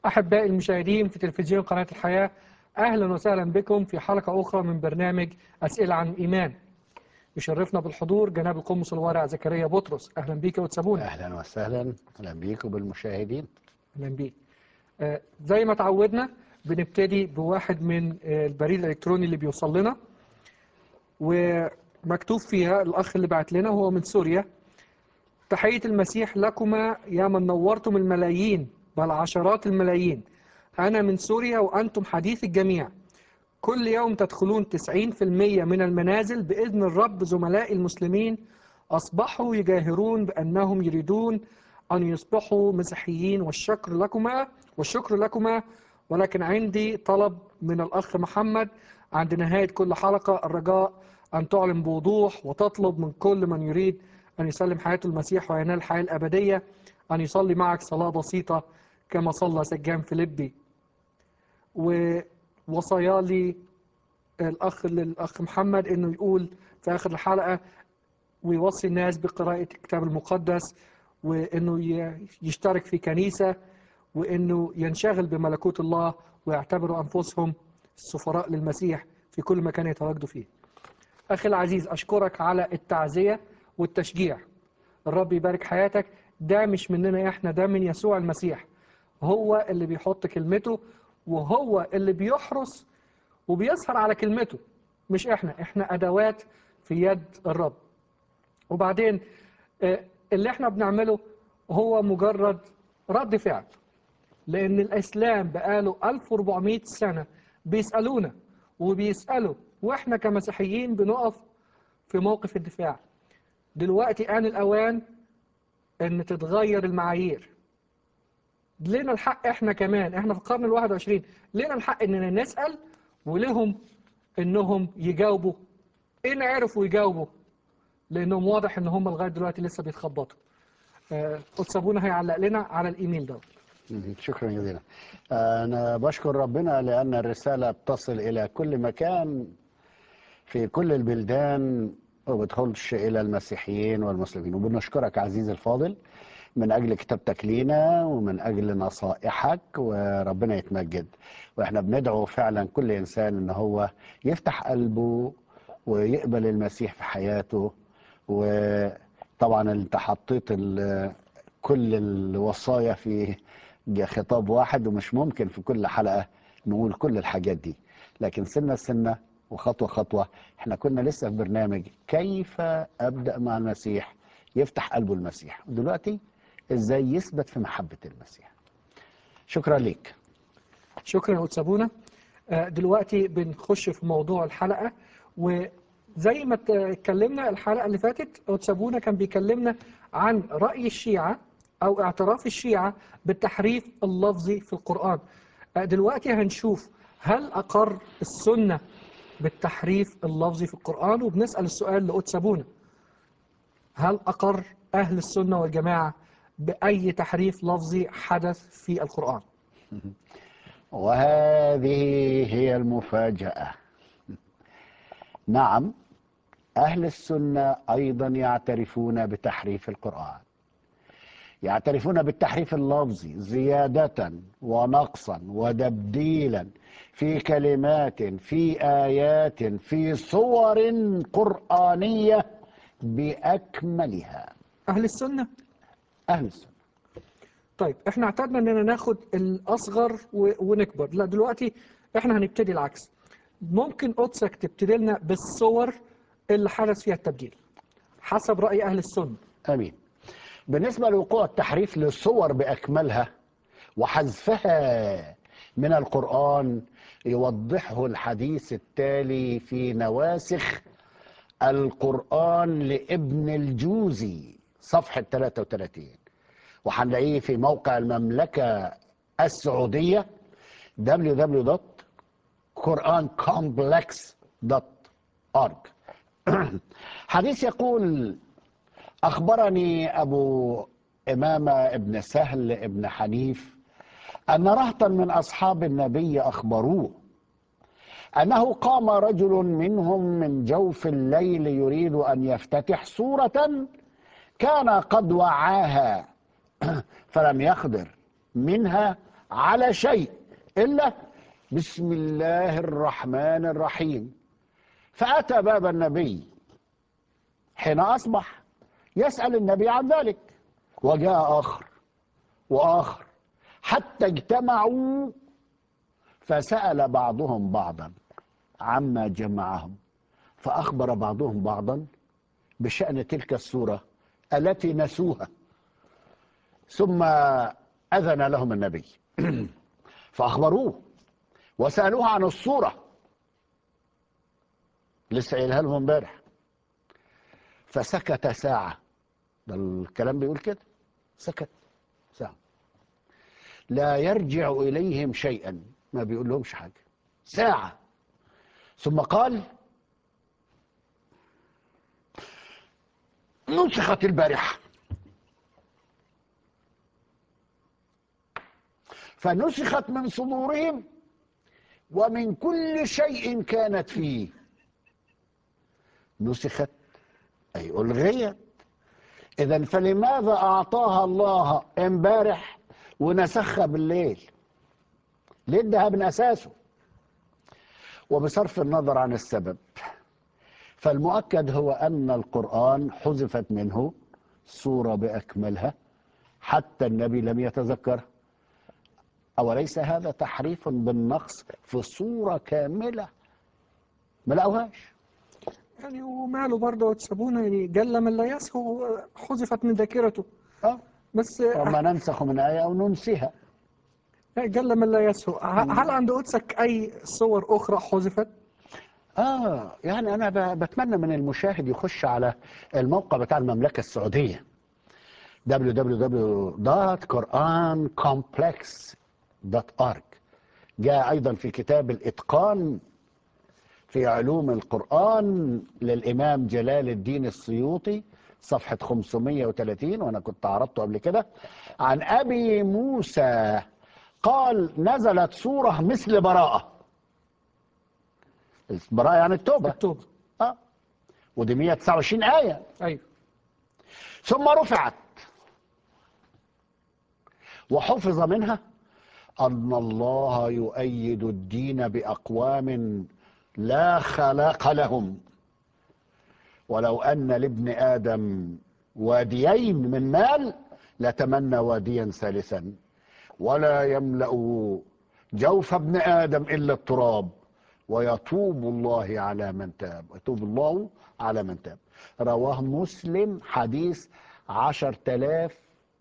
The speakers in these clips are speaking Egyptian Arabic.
أحبائي المشاهدين في تلفزيون قناة الحياة أهلا وسهلا بكم في حلقة أخرى من برنامج أسئلة عن الإيمان يشرفنا بالحضور جناب القمص الورع زكريا بطرس أهلا بيك يا وتسابونا اهلا وسهلا اهلا بيكم بالمشاهدين أهلا بيك آه، زي ما تعودنا بنبتدي بواحد من آه، البريد الإلكتروني اللي بيوصل لنا ومكتوب فيها الأخ اللي بعت لنا هو من سوريا تحية المسيح لكما يا من نورتم الملايين بل عشرات الملايين أنا من سوريا وأنتم حديث الجميع كل يوم تدخلون 90% من المنازل بإذن الرب زملاء المسلمين أصبحوا يجاهرون بأنهم يريدون أن يصبحوا مسيحيين والشكر لكما والشكر لكما ولكن عندي طلب من الأخ محمد عند نهاية كل حلقة الرجاء أن تعلن بوضوح وتطلب من كل من يريد أن يسلم حياته المسيح وينال الحياة الأبدية أن يصلي معك صلاة بسيطة كما صلى سجان فيليبي ووصايا لي الأخ للأخ محمد إنه يقول في آخر الحلقة ويوصي الناس بقراءة الكتاب المقدس وإنه ي- يشترك في كنيسة وإنه ينشغل بملكوت الله ويعتبروا أنفسهم سفراء للمسيح في كل مكان يتواجدوا فيه أخي العزيز أشكرك على التعزية والتشجيع الرب يبارك حياتك ده مش مننا إحنا ده من يسوع المسيح هو اللي بيحط كلمته وهو اللي بيحرس وبيسهر على كلمته مش إحنا إحنا أدوات في يد الرب وبعدين آه، اللي إحنا بنعمله هو مجرد رد فعل لأن الإسلام بقاله 1400 سنة بيسألونا وبيسألوا وإحنا كمسيحيين بنقف في موقف الدفاع دلوقتي آن الأوان إن تتغير المعايير لنا الحق إحنا كمان إحنا في القرن الواحد وعشرين لنا الحق إننا نسأل ولهم إنهم يجاوبوا إن عرفوا يجاوبوا لأنهم واضح إن هم لغاية دلوقتي لسه بيتخبطوا آه، قدس أبونا هيعلق لنا على الإيميل ده مم. شكرا جزيلا انا بشكر ربنا لان الرساله بتصل الى كل مكان في كل البلدان وبتخش الى المسيحيين والمسلمين وبنشكرك عزيزي الفاضل من اجل كتابتك لينا ومن اجل نصائحك وربنا يتمجد واحنا بندعو فعلا كل انسان ان هو يفتح قلبه ويقبل المسيح في حياته وطبعا انت حطيت ال- كل الوصايا في خطاب واحد ومش ممكن في كل حلقة نقول كل الحاجات دي لكن سنة سنة وخطوة خطوة احنا كنا لسه في برنامج كيف أبدأ مع المسيح يفتح قلبه المسيح دلوقتي ازاي يثبت في محبة المسيح شكرا ليك شكرا يا قدس أبونا آه، دلوقتي بنخش في موضوع الحلقة وزي ما ت- اتكلمنا الحلقة اللي فاتت قدس أبونا كان بيكلمنا عن رأي الشيعة أو اعتراف الشيعة بالتحريف اللفظي في القرآن آه، دلوقتي هنشوف هل أقر السنة بالتحريف اللفظي في القرآن وبنسأل السؤال لقدس أبونا هل أقر أهل السنة والجماعة بأي تحريف لفظي حدث في القرآن وهذه هي المفاجأة نعم أهل السنة أيضا يعترفون بتحريف القرآن يعترفون بالتحريف اللفظي زيادة ونقصا وتبديلا في كلمات في آيات في صور قرآنية بأكملها أهل السنة أهل السنة طيب احنا اعتدنا اننا ناخد الاصغر و- ونكبر لا دلوقتي احنا هنبتدي العكس ممكن قدسك تبتدي لنا بالصور اللي حدث فيها التبديل حسب رأي اهل السنة امين بالنسبه لوقوع التحريف للصور باكملها وحذفها من القران يوضحه الحديث التالي في نواسخ القران لابن الجوزي صفحه 33 وهنلاقيه في موقع المملكه السعوديه www.qurancomplex.org حديث يقول أخبرني أبو إمامة ابن سهل ابن حنيف أن رهطا من أصحاب النبي أخبروه أنه قام رجل منهم من جوف الليل يريد أن يفتتح سورة كان قد وعاها فلم يقدر منها على شيء إلا بسم الله الرحمن الرحيم فأتى باب النبي حين أصبح يسأل النبي عن ذلك وجاء آخر وآخر حتى اجتمعوا فسأل بعضهم بعضا عما جمعهم فأخبر بعضهم بعضا بشأن تلك السورة التي نسوها ثم أذن لهم النبي فأخبروه وسألوه عن الصورة لسه قايلها لهم امبارح فسكت ساعة ده الكلام بيقول كده سكت ساعة لا يرجع إليهم شيئا ما بيقول لهمش حاجة ساعة ثم قال نسخت البارحة فنسخت من صدورهم ومن كل شيء كانت فيه نسخت أي ألغيت إذا فلماذا أعطاها الله امبارح ونسخها بالليل ليه ادها من أساسه وبصرف النظر عن السبب فالمؤكد هو أن القرآن حذفت منه سورة بأكملها حتى النبي لم يتذكرها أوليس هذا تحريف بالنقص في صورة كاملة ما لقوهاش يعني وماله برضه تسابونا يعني جل من لا يسهو حذفت من ذاكرته أه بس وما ننسخ من آية أو ننسيها جل من لا يسهو ه- هل عند قدسك أي صور أخرى حذفت؟ آه يعني أنا ب- بتمنى من المشاهد يخش على الموقع بتاع المملكة السعودية www.qurancomplex.org جاء أيضا في كتاب الإتقان في علوم القرآن للإمام جلال الدين السيوطي صفحة 530 وأنا كنت عرضته قبل كده عن أبي موسى قال نزلت سورة مثل براءة براءة يعني التوبة التوبة اه ودي 129 آية أيوه ثم رفعت وحفظ منها أن الله يؤيد الدين بأقوام لا خلاق لهم ولو أن لابن آدم واديين من مال لتمنى واديا ثالثا ولا يملأ جوف ابن آدم إلا التراب ويتوب الله على من تاب ويتوب الله على من تاب رواه مسلم حديث عشر تلاف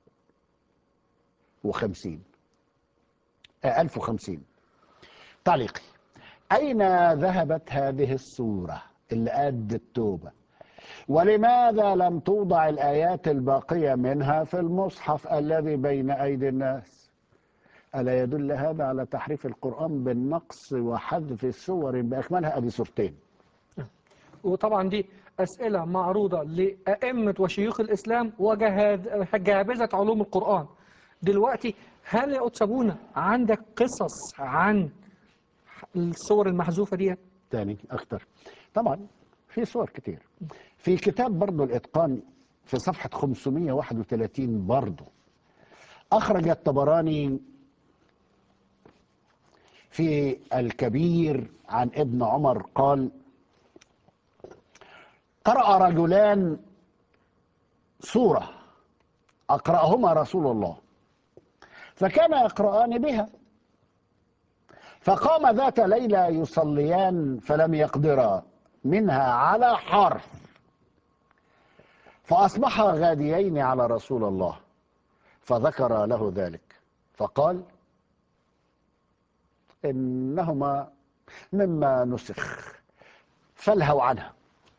وخمسين آه ألف وخمسين تعليقي أين ذهبت هذه الصورة اللي قد التوبة ولماذا لم توضع الآيات الباقية منها في المصحف الذي بين أيدي الناس ألا يدل هذا على تحريف القرآن بالنقص وحذف السور بأكملها أدي صورتين وطبعا دي أسئلة معروضة لأئمة وشيوخ الإسلام وجهابذة علوم القرآن دلوقتي هل يا أتسابونا عندك قصص عن الصور المحذوفة دي تاني أكتر طبعا في صور كتير في كتاب برضو الإتقان في صفحة 531 برضو أخرج الطبراني في الكبير عن ابن عمر قال قرأ رجلان سورة أقرأهما رسول الله فكان يقرآن بها فقام ذات ليلة يصليان فلم يقدرا منها على حرف فأصبحا غاديين على رسول الله فذكر له ذلك فقال إنهما مما نسخ فالهوا عنها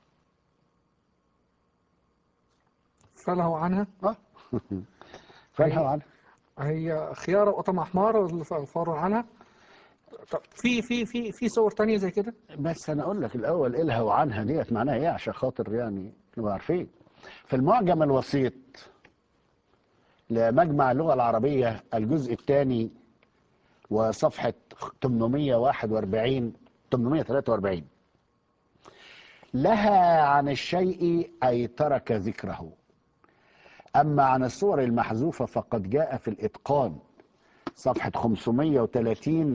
فله عنها أه؟ فالهوا عنها هي خيارة وطمع حمار الفار عنها طب في في في في صور تانية زي كده بس انا اقول لك الاول الهوا عنها ديت معناها ايه عشان خاطر يعني نبقى عارفين في المعجم الوسيط لمجمع اللغه العربيه الجزء الثاني وصفحه 841 843 لها عن الشيء اي ترك ذكره اما عن الصور المحذوفه فقد جاء في الاتقان صفحة 530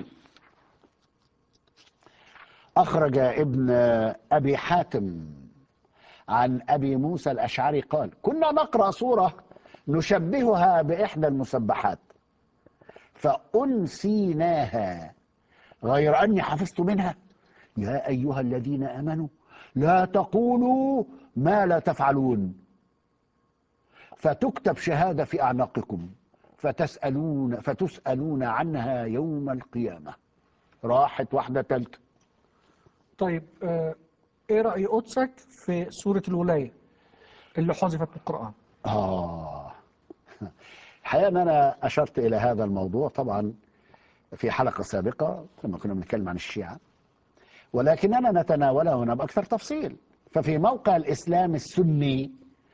أخرج ابن أبي حاتم عن أبي موسى الأشعري قال كنا نقرأ سورة نشبهها بإحدى المسبحات فأنسيناها غير أني حفظت منها يا أيها الذين آمنوا لا تقولوا ما لا تفعلون فتكتب شهادة في أعناقكم فتسألون فتسألون عنها يوم القيامة راحت واحدة تالتة طيب آه، ايه رأي قدسك في سورة الولاية اللي حذفت من القرآن آه الحقيقة أن أنا أشرت إلى هذا الموضوع طبعا في حلقة سابقة لما كنا بنتكلم عن الشيعة ولكننا نتناوله هنا بأكثر تفصيل ففي موقع الإسلام السني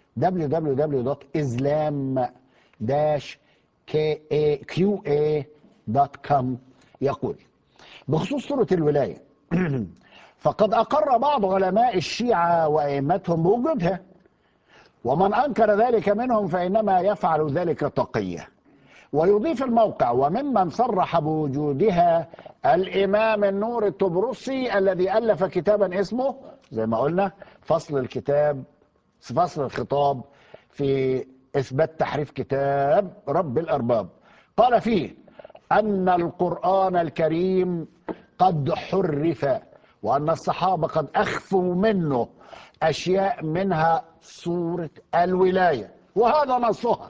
www.islam-qa.com يقول بخصوص سورة الولاية فقد أقر بعض علماء الشيعة وأئمتهم بوجودها ومن أنكر ذلك منهم فإنما يفعل ذلك تقية ويضيف الموقع وممن صرح بوجودها الإمام النور الطبرسي الذي ألف كتابا اسمه زي ما قلنا فصل الكتاب فصل الخطاب في إثبات تحريف كتاب رب الأرباب قال فيه أن القرآن الكريم قد حرف وأن الصحابة قد أخفوا منه أشياء منها سورة الولاية وهذا نصها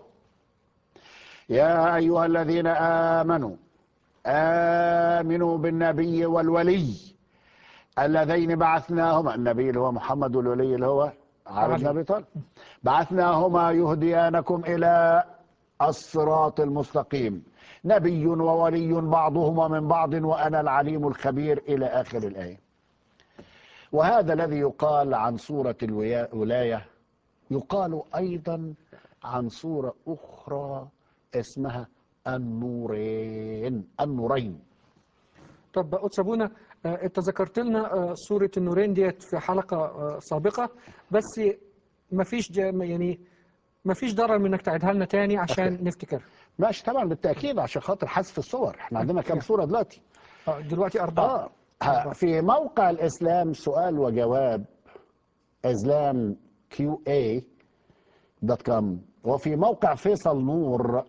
يا أيها الذين آمنوا آمنوا بالنبي والولي اللذين بعثناهما النبي اللي هو محمد والولي اللي هو علي بن أبي طالب بعثناهما يهديانكم إلى الصراط المستقيم نبي وولي بعضهما من بعض وأنا العليم الخبير إلى آخر الآية وهذا الذي يقال عن سورة الولاية يقال أيضا عن سورة أخرى اسمها النورين النورين طب قدس ابونا آه، انت ذكرت لنا آه، سورة النورين ديت في حلقة آه، سابقة بس مفيش جا- يعني مفيش ضرر من انك تعيدها لنا تاني عشان نفتكر ماشي طبعا بالتأكيد عشان خاطر حذف الصور احنا عندنا كام صورة دلوقتي آه، دلوقتي أربعة آه. ها، في موقع الإسلام سؤال وجواب إسلام كيو اي دوت كوم وفي موقع فيصل نور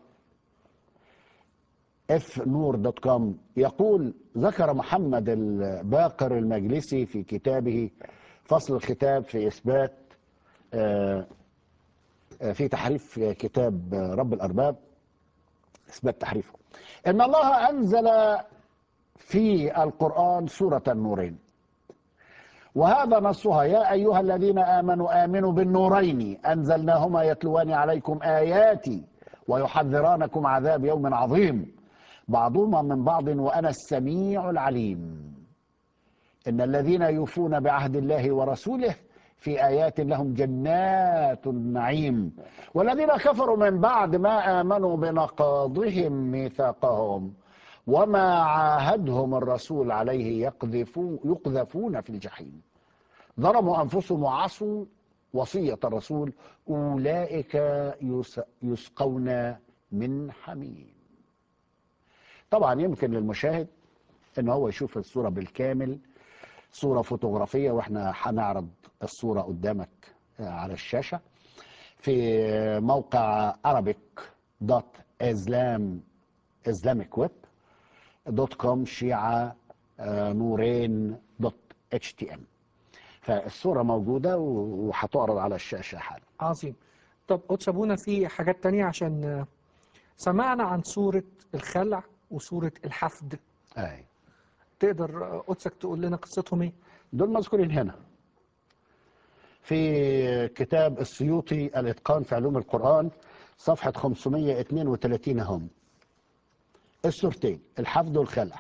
اف نور دوت كوم يقول ذكر محمد الباقر المجلسي في كتابه فصل الختاب في إثبات آه، آه، في تحريف كتاب رب الأرباب إثبات تحريفه إن الله أنزل في القرآن سورة النورين وهذا نصها يا أيها الذين آمنوا آمنوا بالنورين أنزلناهما يتلوان عليكم آياتي ويحذرانكم عذاب يوم عظيم بعضهما من بعض وأنا السميع العليم إن الذين يوفون بعهد الله ورسوله في آيات لهم جنات النعيم والذين كفروا من بعد ما آمنوا بنقاضهم ميثاقهم وما عاهدهم الرسول عليه يقذفون يقذفون في الجحيم ظلموا أنفسهم وعصوا وصية الرسول أولئك يس- يسقون من حميم طبعا يمكن للمشاهد ان هو يشوف الصورة بالكامل صورة فوتوغرافية واحنا هنعرض الصورة قدامك آه، على الشاشة في موقع arabic دوت اسلام اسلامك ويب دوت كوم شيعة آه، نورين دوت اتش تي ام فالصورة موجودة و- وهتعرض على الشاشة حالا عظيم طب قدس ابونا في حاجات تانية عشان آه، سمعنا عن سورة الخلع وسورة الحفد أي. تقدر آه، قدسك تقول لنا قصتهم ايه دول مذكورين هنا في كتاب السيوطي الإتقان في علوم القرآن صفحة 532 هم السورتين الحفظ والخلع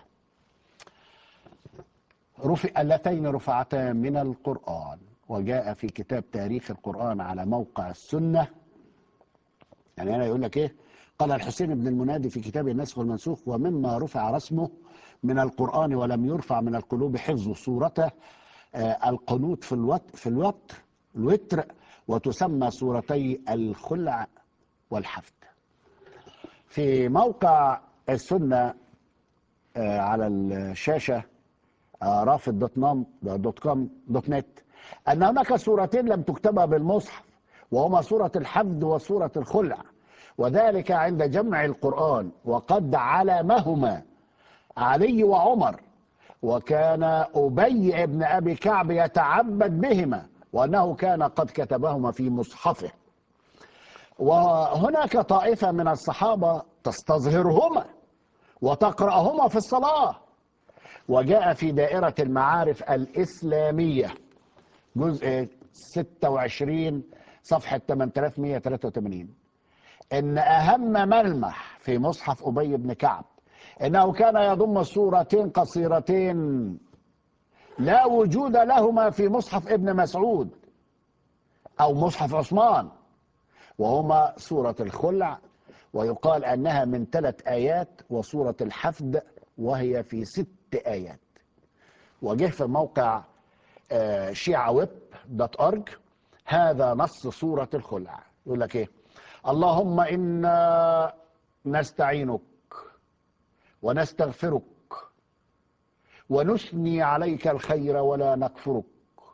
رفع اللتين رفعتا من القرآن وجاء في كتاب تاريخ القرآن على موقع السنة يعني هنا يقول لك ايه قال الحسين بن المنادي في كتاب النسخ والمنسوخ ومما رفع رسمه من القرآن ولم يرفع من القلوب حفظ صورته آه، القنوت في الوت في الوتر الوتر وتسمى سورتي الخلع والحفد في موقع السنة آه، على الشاشة آه، رافد دوت نام دوت كوم دوت نت أن هناك سورتين لم تكتبا بالمصحف وهما سورة الحمد وسورة الخلع وذلك عند جمع القرآن وقد علمهما علي وعمر وكان أبي ابن أبي كعب يتعبد بهما وأنه كان قد كتبهما في مصحفه وهناك طائفة من الصحابة تستظهرهما وتقرأهما في الصلاة وجاء في دائرة المعارف الإسلامية جزء 26 صفحة 8183 إن أهم ملمح في مصحف أبي بن كعب إنه كان يضم سورتين قصيرتين لا وجود لهما في مصحف ابن مسعود أو مصحف عثمان وهما سورة الخلع ويقال أنها من ثلاث آيات وسورة الحفد وهي في ست آيات وجه في موقع آه، شيعة ويب دوت أورج هذا نص سورة الخلع يقول لك إيه اللهم إنا نستعينك ونستغفرك ونثني عليك الخير ولا نكفرك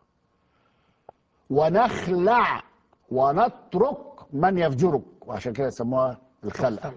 ونخلع ونترك من يفجرك وعشان كده يسموها الخلع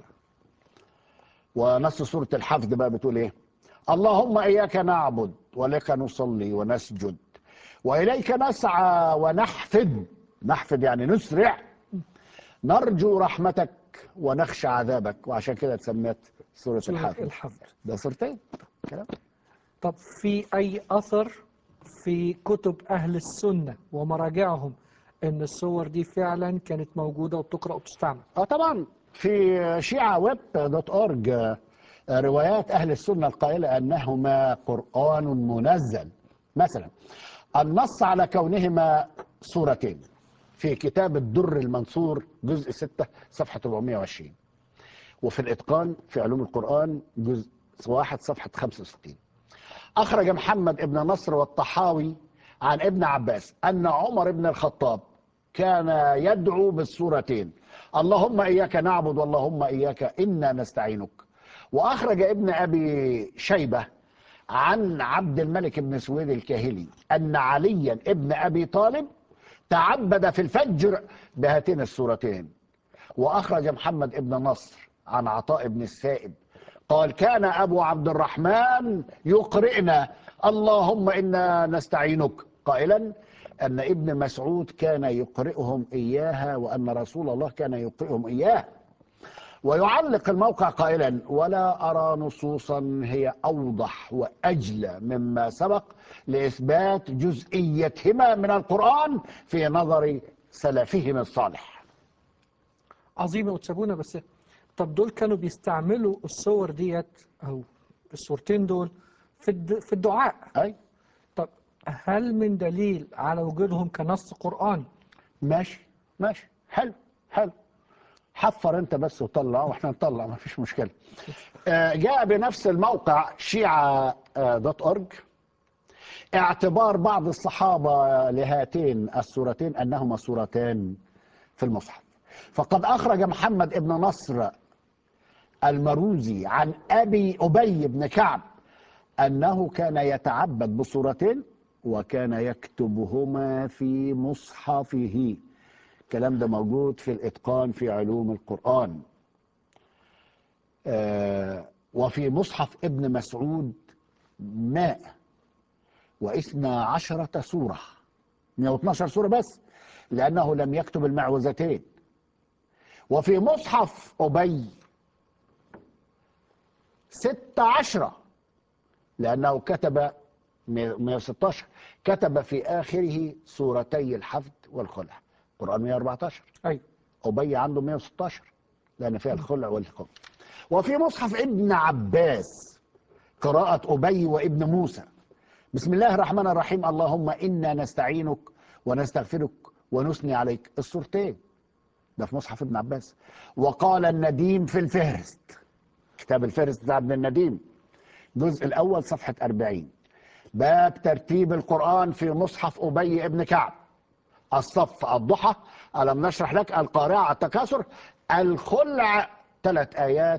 ونص سورة الحفظ بقى بتقول ايه اللهم اياك نعبد ولك نصلي ونسجد واليك نسعى ونحفد نحفد يعني نسرع نرجو رحمتك ونخشى عذابك وعشان كده اتسمت سورة سورة الحفظ الحفظ ده سورتين كلام طب في أي أثر في كتب أهل السنة ومراجعهم إن الصور دي فعلا كانت موجودة وبتقرأ وبتستعمل اه طبعا في شيعة ويب دوت اورج آه، روايات اهل السنه القائله انهما قران منزل مثلا النص على كونهما سورتين في كتاب الدر المنصور جزء 6 صفحه 420 وفي الاتقان في علوم القران جزء 1 صفحه 65 أخرج محمد ابن نصر والطحاوي عن ابن عباس أن عمر بن الخطاب كان يدعو بالسورتين اللهم إياك نعبد واللهم إياك إنا نستعينك وأخرج ابن أبي شيبة عن عبد الملك بن سويد الكاهلي أن عليا ابن أبي طالب تعبد في الفجر بهاتين السورتين وأخرج محمد ابن نصر عن عطاء بن السائب قال كان أبو عبد الرحمن يقرئنا اللهم إنا نستعينك قائلا أن ابن مسعود كان يقرئهم إياها وأن رسول الله كان يقرئهم إياها ويعلق الموقع قائلا ولا أرى نصوصا هي أوضح وأجلى مما سبق لإثبات جزئيتهما من القرآن في نظر سلفهم الصالح عظيمة وتسابونا بس طب دول كانوا بيستعملوا الصور ديت أو الصورتين دول في الد- في الدعاء أي طب هل من دليل على وجودهم كنص قرآني ماشي ماشي حلو حلو حفر انت بس وطلع واحنا نطلع ما فيش مشكله آه، جاء بنفس الموقع شيعة آه، دوت اورج اعتبار بعض الصحابة لهاتين السورتين أنهما سورتان في المصحف فقد أخرج محمد ابن نصر المروزي عن أبي أبي بن كعب أنه كان يتعبد بصورتين وكان يكتبهما في مصحفه الكلام ده موجود في الإتقان في علوم القرآن آه وفي مصحف ابن مسعود ماء واثنى عشرة سورة 112 سورة بس لأنه لم يكتب المعوذتين وفي مصحف أبي ستة عشرة لأنه كتب 116 كتب في آخره سورتي الحفظ والخلع قرآن 114 أيوة أبي عنده 116 لأن فيها الخلع والخلع وفي مصحف ابن عباس قراءة أبي وابن موسى بسم الله الرحمن الرحيم اللهم إنا نستعينك ونستغفرك ونثني عليك السورتين ده في مصحف ابن عباس وقال النديم في الفهرست كتاب الفهرست بتاع ابن النديم الجزء الأول صفحة 40 باب ترتيب القرآن في مصحف أبي ابن كعب الصف الضحى ألم نشرح لك القارعة التكاثر الخلع ثلاث آيات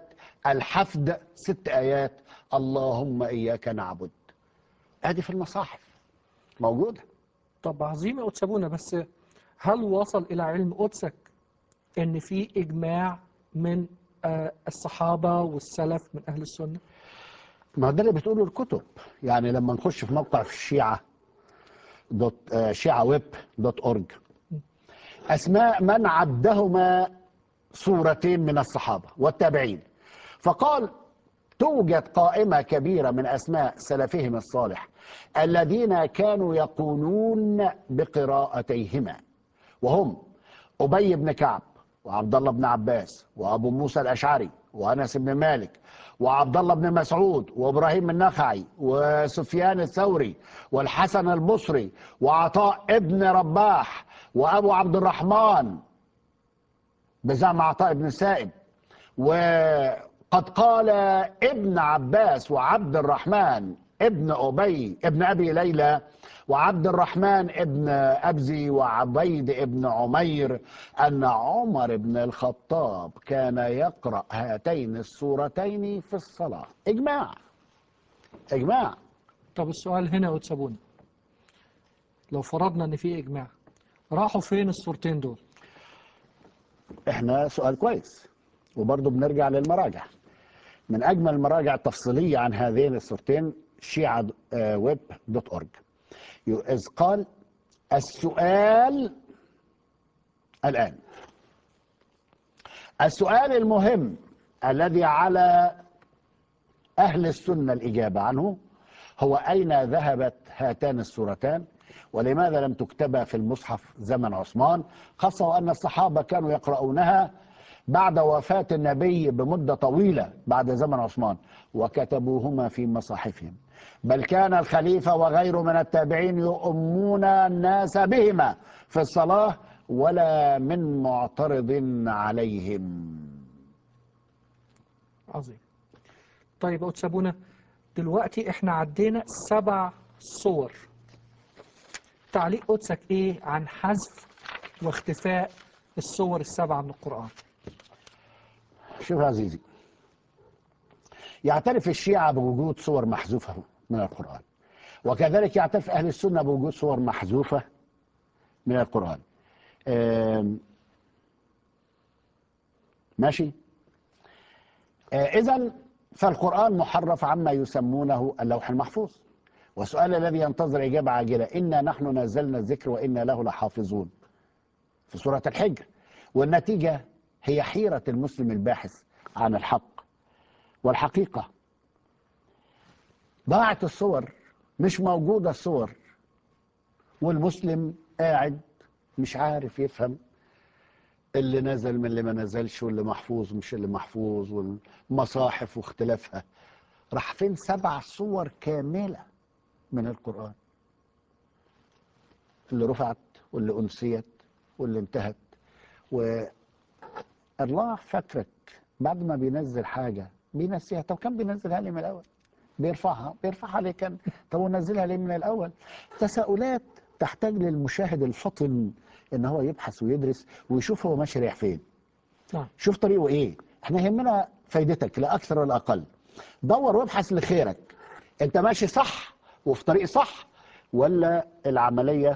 الحفد ست آيات اللهم إياك نعبد ادي في المصاحف موجودة طب عظيم يا قدس أبونا بس هل وصل إلى علم قدسك إن في إجماع من آه، الصحابة والسلف من أهل السنة؟ ما ده اللي بتقوله الكتب يعني لما نخش في موقع في الشيعة دوت آه، شيعة ويب دوت أورج أسماء من عدهما صورتين من الصحابة والتابعين فقال توجد قائمة كبيرة من أسماء سلفهم الصالح الذين كانوا يقولون بقراءتيهما وهم أبي بن كعب وعبد الله بن عباس وأبو موسى الأشعري وأنس بن مالك وعبد الله بن مسعود وإبراهيم النخعي وسفيان الثوري والحسن البصري وعطاء ابن رباح وأبو عبد الرحمن بزعم عطاء بن سائب وقد قال ابن عباس وعبد الرحمن ابن أبي ابن أبي ليلى وعبد الرحمن ابن أبزي وعبيد ابن عمير أن عمر بن الخطاب كان يقرأ هاتين السورتين في الصلاة إجماع إجماع طب السؤال هنا يا قدس أبونا لو فرضنا إن في إجماع راحوا فين الصورتين دول؟ احنا سؤال كويس وبرضه بنرجع للمراجع من اجمل المراجع التفصيليه عن هذين الصورتين شيعة آه، ويب دوت اورج اذ قال السؤال الان السؤال المهم الذي على اهل السنه الاجابه عنه هو اين ذهبت هاتان السورتان ولماذا لم تكتبا في المصحف زمن عثمان خاصة وأن الصحابة كانوا يقرؤونها بعد وفاة النبي بمدة طويلة بعد زمن عثمان وكتبوهما في مصاحفهم بل كان الخليفة وغيره من التابعين يؤمون الناس بهما في الصلاة ولا من معترض عليهم عظيم طيب يا قدس أبونا دلوقتي إحنا عدينا سبع صور تعليق قدسك إيه عن حذف واختفاء الصور السبعة من القرآن؟ شوف يا عزيزي يعترف الشيعة بوجود صور محذوفة من القرآن وكذلك يعترف أهل السنة بوجود صور محذوفة من القرآن آم، ماشي إذا فالقرآن محرف عما يسمونه اللوح المحفوظ والسؤال الذي ينتظر إجابة عاجلة إنا نحن نزلنا الذكر وإنا له لحافظون في سورة الحجر والنتيجة هي حيرة المسلم الباحث عن الحق والحقيقة ضاعت الصور مش موجودة الصور والمسلم قاعد مش عارف يفهم اللي نزل من اللي ما نزلش واللي محفوظ مش اللي محفوظ والمصاحف واختلافها راح فين سبع صور كاملة من القرآن اللي رفعت واللي أنسيت واللي انتهت والله فاكرك بعد ما بينزل حاجة بينسيها طب كان بينزلها لي من الأول بيرفعها بيرفعها ليه كان طب ونزلها ليه من الأول تساؤلات تحتاج للمشاهد الفطن ان هو يبحث ويدرس ويشوف هو ماشي رايح فين نعم شوف طريقه ايه احنا يهمنا فايدتك لا اكثر ولا اقل دور وابحث لخيرك انت ماشي صح وفي طريق صح ولا العمليه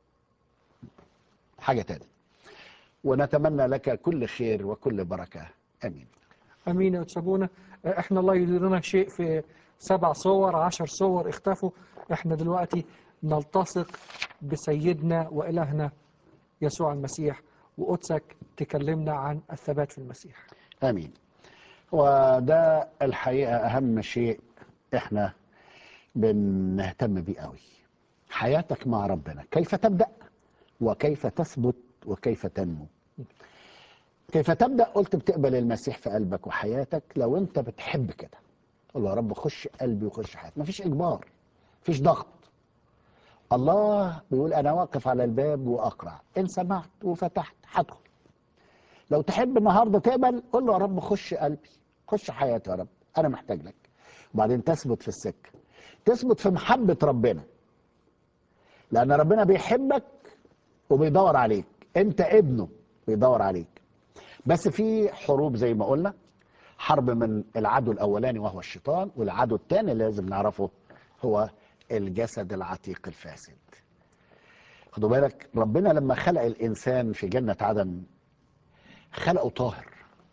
حاجه تانية ونتمنى لك كل خير وكل بركه امين امين يا قدس أبونا احنا الله يديرنا شيء في سبع صور عشر صور اختفوا احنا دلوقتي نلتصق بسيدنا وإلهنا يسوع المسيح وقدسك تكلمنا عن الثبات في المسيح امين وده الحقيقه اهم شيء احنا بنهتم بيه قوي حياتك مع ربنا كيف تبدا وكيف تثبت وكيف تنمو كيف تبدا قلت بتقبل المسيح في قلبك وحياتك لو انت بتحب كده قول له يا رب خش قلبي وخش حياتي مفيش اجبار مفيش ضغط الله بيقول انا واقف على الباب واقرع ان سمعت وفتحت هدخل لو تحب النهارده تقبل قول له يا رب خش قلبي خش حياتي يا رب انا محتاج لك وبعدين تثبت في السكه تثبت في محبه ربنا لان ربنا بيحبك وبيدور عليك انت ابنه بيدور عليك بس في حروب زي ما قلنا حرب من العدو الاولاني وهو الشيطان والعدو الثاني اللي لازم نعرفه هو الجسد العتيق الفاسد خدوا بالك ربنا لما خلق الانسان في جنه عدن خلقه طاهر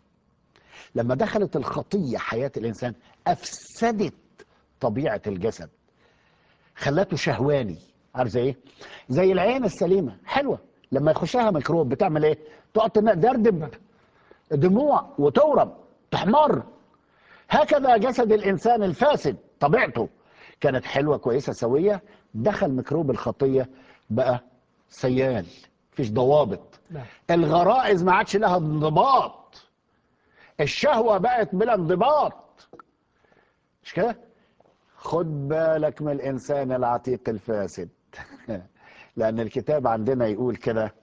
لما دخلت الخطيه حياه الانسان افسدت طبيعه الجسد خلته شهواني عارف زي ايه زي العين السليمه حلوه لما يخشها ميكروب بتعمل ايه تقعد تدردب دموع وتورم تحمر هكذا جسد الانسان الفاسد طبيعته كانت حلوه كويسه سويه دخل ميكروب الخطيه بقى سيال مفيش ضوابط نعم الغرائز ما عادش لها انضباط الشهوه بقت بلا انضباط مش كده خد بالك من الانسان العتيق الفاسد لان الكتاب عندنا يقول كده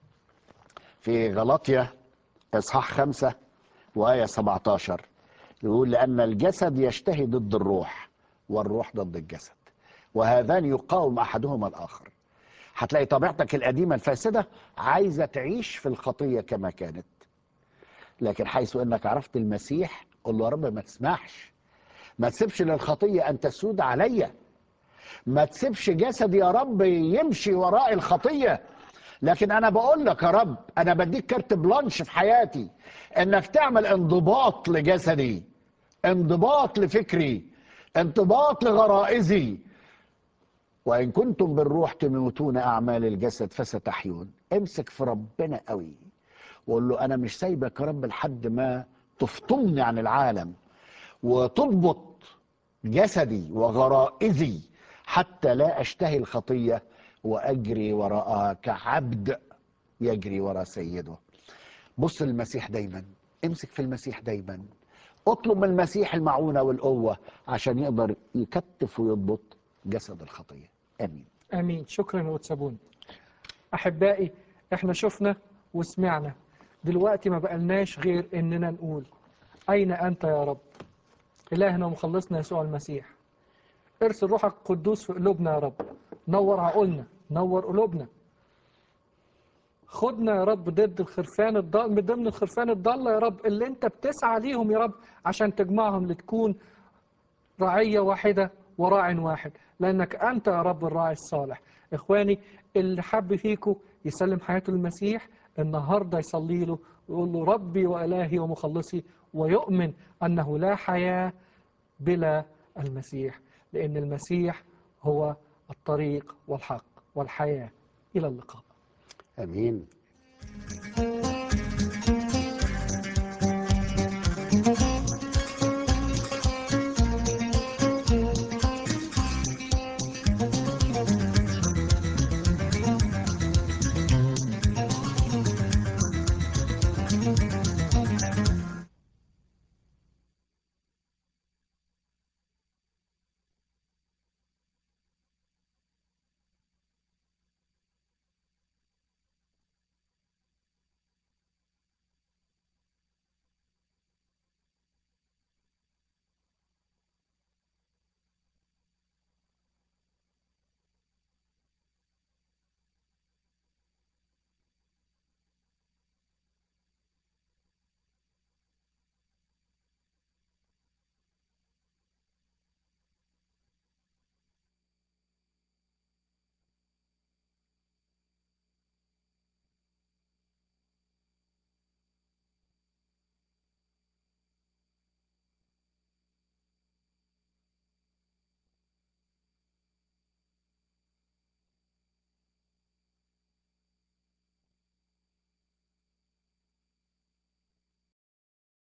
في غلطية اصحاح خمسة وآية 17 يقول لأن الجسد يشتهي ضد الروح والروح ضد الجسد وهذان يقاوم أحدهما الآخر هتلاقي طبيعتك القديمة الفاسدة عايزة تعيش في الخطية كما كانت لكن حيث أنك عرفت المسيح قل له يا رب ما تسمحش ما تسيبش للخطية أن تسود عليا ما تسيبش جسدي يا رب يمشي وراء الخطية لكن أنا بقول لك يا رب أنا بديك كارت بلانش في حياتي إنك تعمل انضباط لجسدي انضباط لفكري انضباط لغرائزي وإن كنتم بالروح تموتون أعمال الجسد فستحيون امسك في ربنا قوي وقول له أنا مش سايبك يا رب لحد ما تفطمني عن العالم وتضبط جسدي وغرائزي حتى لا اشتهي الخطيه واجري وراءها كعبد يجري وراء سيده بص للمسيح دايما امسك في المسيح دايما اطلب من المسيح المعونه والقوه عشان يقدر يكتف ويضبط جسد الخطيه امين امين شكرا يا وتسابون احبائي احنا شفنا وسمعنا دلوقتي ما بقالناش غير اننا نقول اين انت يا رب الهنا ومخلصنا يسوع المسيح ارسل روحك القدوس في قلوبنا يا رب نور عقولنا نور قلوبنا خدنا يا رب ضد الخرفان الضال من ضمن الخرفان الضاله يا رب اللي انت بتسعى ليهم يا رب عشان تجمعهم لتكون رعيه واحده وراع واحد لانك انت يا رب الراعي الصالح اخواني اللي حب فيكم يسلم حياته للمسيح النهارده يصلي له ويقول له ربي والهي ومخلصي ويؤمن انه لا حياه بلا المسيح لان المسيح هو الطريق والحق والحياه الى اللقاء امين